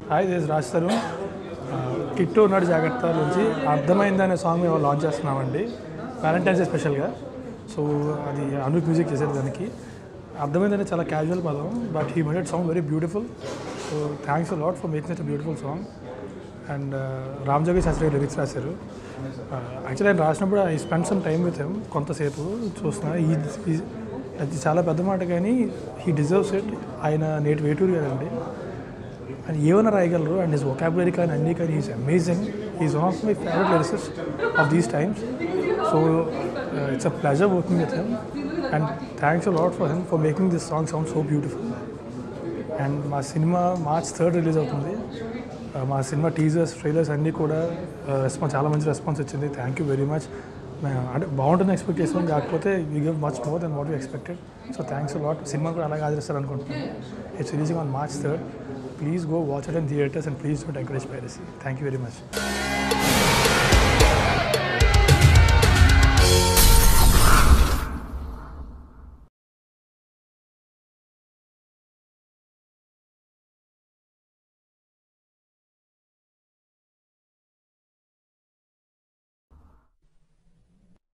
hi this Raj Tarun Kittu ఉన్నాడు జాగ్రత్త నుంచి అర్థమైంది అనే సాంగ్ మేము లాంచ్ చేస్తున్నామండి వ్యాలంటైన్స్ డే స్పెషల్గా సో అది అనూప్ మ్యూజిక్ చేసేది దానికి అర్థమైందని చాలా క్యాజువల్ పదం but he made song very beautiful so thanks lot for making such beautiful song and Ram Jogi Shastri garu lyrics రాశారు యాక్చువల్లీ ఆయన రాసినప్పుడు I spend some time with him కొంతసేపు చూస్తున్నా ఈ ఈ- అది చాలా పెద్ద మాట కానీ హీ డిజర్వ్స్ ఇట్ ఆయన నేటి వేటూరు కదండి ఆయన ఏమైనా రాయగలరు అండ్ హిస్ వొకాబులరీ కానీ అన్నీ కానీ is amazing is one of my favourite lyricist of these times so it's a pleasure working with him and thanks lot for him for making this song sound so beautiful and మా సినిమా March third release అవుతుంది Uh, మా సినిమా teasers trailers అన్నీ కూడా response చాలా మంచి response వచ్చింది థ్యాంక్ యూ వెరీ మచ్ అంటే బాగుంటుంది ఎక్స్పెక్ట్ చేసాం కాకపోతే you give much more then what you expected so thanks lot సినిమా కూడా అలాగే ఆదరిస్తారు అనుకుంటున్నాను it's releasing on March third please go watch it and theatres and please don't encourage piracy thank you very much